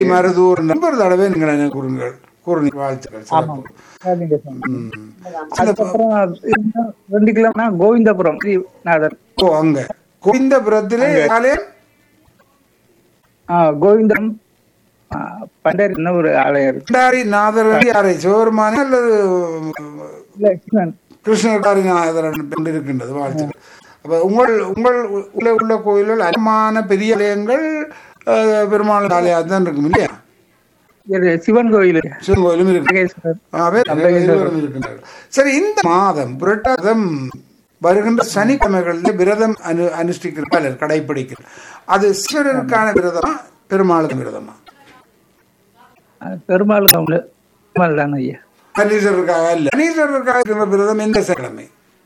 மருதூர் நண்பர் தடவை நீங்கள் எனக்கு கூறுங்கள் கூறுங்க வாழ்த்துக்கள் ஆமாம் சிறப்பு. சரிங்க சாமி. ம். அதுக்கப்புறம் இன்னும் ரெண்டு கிலோமீட்டர் கோவிந்தபுரம் ஸ்ரீநாதர் ஓ அங்க கோவிந்தபுரத்திலே ஆலயம் ஆ, கோவிந்தம் ஆ, பண்டரின்னு ஒரு ஆலயம் இருக்கு பண்டாரி நாதர் யாரை சிவபெருமானே அல்லது இல்ல கிருஷ்ணன் கிருஷ்ணகாரி நாதரன் என்று இருக்கின்றது வாழ்த்துக்கள் அப்ப உங்கள் உங்கள் உள்ள உள்ள கோயில்கள் அதிகமான பெரிய ஆலயங்கள் அஹ், பெருமாள் ஆலயம் தான் இருக்கும் இல்லையா இது சிவன் கோயில் சிவன் கோயிலும் இருக்கு நாகேஸ்வரர் ஆகவே இருவரும் இருக்கின்றார்கள் சரி இந்த மாதம் புரட்டாதம் வருகின்ற சனிக்கிழமைகளில் விரதம் அனு அனுஷ்டிக்கிற பலர் கடைபிடிக்கிறார் அது சிவருக்கான விரதமா பெருமாளுக்கு விரதமா அது பெருமாள் அவங்க பெருமாள் தானே ஐயா சனீஸ்வரருக்காக அல்ல சனீஸ்வரருக்காக இருக்கிற விரதம் எந்த சனிக்கிழமை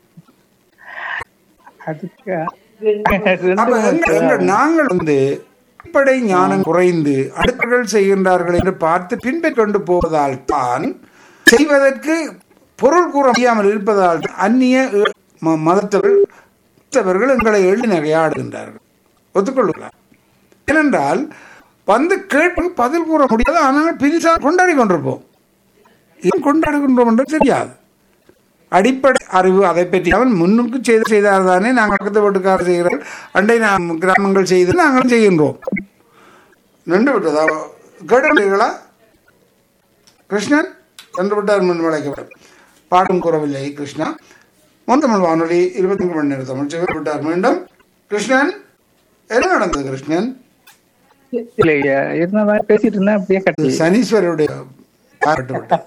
அதுக்கு அப்ப எங்க- எங்க- நாங்கள் வந்து அடிப்படை ஞானம் குறைந்து அடுத்தவர்கள் செய்கின்றார்கள் என்று பார்த்து பின்பற்றி கொண்டு போவதால் தான் செய்வதற்கு பொருள் கூற முடியாமல் இருப்பதால் தான் அந்நிய அஹ், ம- மதத்தவர்கள் மற்றவர்கள் எங்களை எள்ளி நகையாடுகின்றார்கள் ஒத்துக்கொள்ளுகிறார் ஏனென்றால் வந்து கேட்டு பதில் கூற முடியாது ஆனால் பிரிசா கொண்டாடி கொண்டிருப்போம் ஏன் கொண்டாடுகின்றோம் என்று தெரியாது அடிப்படை அறிவு அதை பற்றி அவன் முன்னுக்கு செய்து செய்தார் தானே நாங்கள் பக்கத்து வீட்டுக்காரர் செய்கிறார்கள் அண்டை நாம் கிராமங்கள் செய்து நாங்களும் செய்கின்றோம் நின்று விட்டதா கேட்டீர்களா கிருஷ்ணன் நின்று விட்டார் முன் வளைக்கப்படும் பாடும் கூறவில்லை கிருஷ்ணா முந்தமிழ் வானொலி இருபத்தி மூணு மணி நேரம் தமிழ் செய்து விட்டார் மீண்டும் கிருஷ்ணன் என்ன நடந்தது கிருஷ்ணன் இல்ல ஐயா இருந்த மாதிரி பேசிட்டு இருந்தேன் அப்படியே கட்டி சனீஸ்வரருடைய பாராட்டு விட்டார்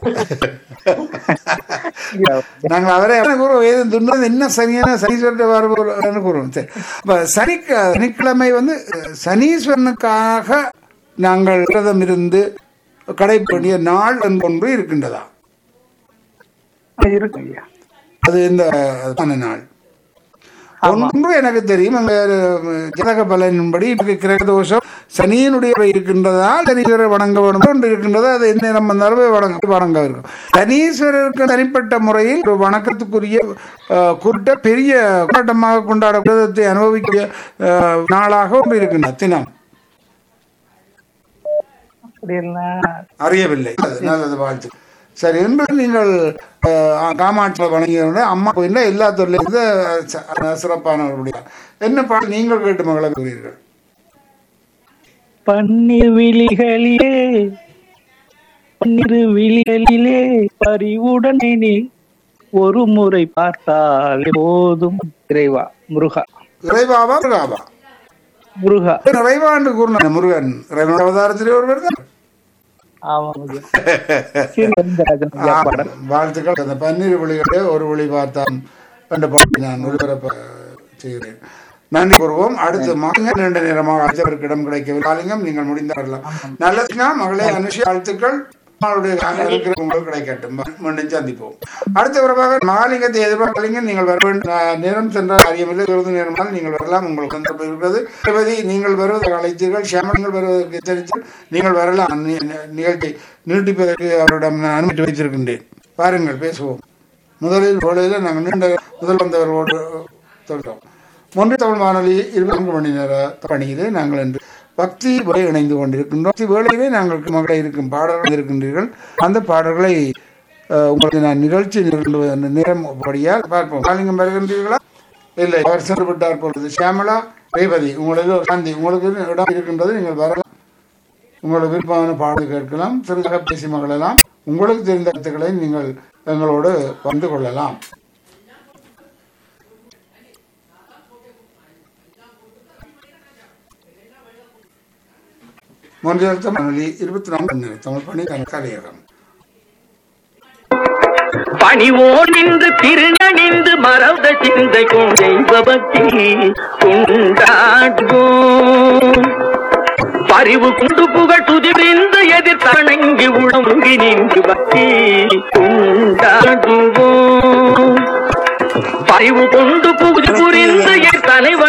நாங்கள் அவரை என்ன கூறுவோம் ஏது துண்டது என்ன சனியான சனீஸ்வரத்தை வரன்னு கூறுவோம் சரி அப்ப சனி சனிக்கிழமை வந்து அஹ், சனீஸ்வரனுக்காக நாங்கள் விரதம் இருந்து கடைப்பிடிய நாள் என்று ஒன்று இருக்கின்றதா இருக்கு ஐயா அது இந்த தான நாள் ஒன்று எனக்கு தெரியும் அங்க அஹ், ஜனக பலனின்படி இப்ப கிரக தோஷம் சனியினுடைய இருக்கின்றதால் சனீஸ்வரரை வணங்க வேண்டும் ஒன்று இருக்கின்றது அது எந்த நேரம் வந்தாலும் போய் வணங்க வணங்க இருக்கும் சனீஸ்வரருக்கு தனிப்பட்ட முறையில் ஒரு வணக்கத்துக்குரிய அஹ், குறிட்ட பெரிய கொண்டாட்டமாக கொண்டாட விரதத்தை அனுபவிக்க அஹ், நாளாக ஒன்று இருக்கின்றது தினம் அப்படி எல்லாம் அறியவில்லை அது நல்லது வாழ்த்து சரி என்று நீங்கள் அஹ், காமாட்சியில் வணங்கிய அம்மா கோயிலில் எல்லா தொழிலிருந்து சிறப்பானவர்களுடைய என்ன பாடல் நீங்கள் கேட்டு மகளை கூறீர்கள் பன்னீர் விழிகளிலே பன்னீர் விழிகளிலே பறிவுடன் நீ ஒரு முறை பார்த்தால் போதும் இறைவா முருகா இறைவாவா முருகாவா முருகா நிறைவா என்று கூறின முருகன் இறைவன் அவதாரத்திலே ஒருவர் தான் ஆமாம் ஐயா. சீர்வரிந்தராஜன் ஐயா பாடல் வாழ்த்துக்கள் அந்த பன்னீர் ஒளிகளே ஒரு ஒளி பார்த்தான் என்ற பாட்டு நான் ஒளிபரப்ப செய்கிறேன் நன்றி கூறுவோம் அடுத்து மாங்க நீண்ட நேரமாக அழைத்தவருக்கு இடம் கிடைக்கவில்லை காலிங்கம் நீங்கள் முடிந்த வரலாம் நல்லதுனா மகளே அனுஷி வாழ்த்துக்கள் உங்களுடைய இருக்கிற உங்களுக்கு கிடைக்கட்டும் மீண்டும் சந்திப்போம் அடுத்த உறவாக மகாலிங்கத்தை எதிர்பார்க்கலிங்க நீங்கள் வர வேண்டும் ஆஹ், நேரம் சென்ற காரியமில்லை இருபது நேரமால் நீங்கள் வரலாம் உங்களுக்கு சந்தர்ப்பம் இருக்கிறது திருப்பதி நீங்கள் வருவதற்கு அழைத்தீர்கள் ஷியாம நீங்கள் வருவதற்கு எச்சரித்து நீங்கள் வரலாம் நி- நி- நிகழ்ச்சி நீட்டிப்பதற்கு அவரிடம் நான் அனுமதி வைத்திருக்கின்றேன் பாருங்கள் பேசுவோம் முதலில் பொழுதில் நாங்கள் நீண்ட முதல் வந்தவர்களோடு தொடர்கிறோம் ஒன்று தமிழ் வானொலி இருபத்தி நான்கு மணி நேர பணியிலே நாங்கள் இன்று பக்தி வேலை இணைந்து கொண்டிருக்கின்றோம் பக்தி வேலையிலே நாங்கள் மகளை இருக்கும் பாடல்கள் இருக்கின்றீர்கள் அந்த பாடல்களை அஹ், உங்களுக்கு நான் நிகழ்ச்சி நிகழ்ந்து நேரம் படியால் பார்ப்போம் காலிங்கம் வருகின்றீர்களா இல்லை அவர் சென்று விட்டார் பொழுது சியாமலா ரேவதி உங்களுக்கு சாந்தி உங்களுக்கு இடம் இருக்கின்றது நீங்கள் வரலாம் உங்களுக்கு விருப்பமான பாடல் கேட்கலாம் சிறிதாக பேசி மகளெல்லாம் உங்களுக்கு தெரிந்த கருத்துக்களை நீங்கள் எங்களோடு பகிர்ந்து கொள்ளலாம் மூன்றாவது தமிழ் இருபத்தி நான்கு மணி நேரம் தமிழ் பணி கலையகம் பணிவோன் நின்று திருநணிந்து மறந்த சிந்தை கொண்டெய்வ பக்தி கொண்டாடுவோம் பரிவு குண்டு புகழ் துதிரிந்து எதிர் தணங்கி உளமுங்கி நின்று பக்தி கொண்டாடுவோம் பரிவு கொண்டு புகுதி புரிந்து என் தலைவன்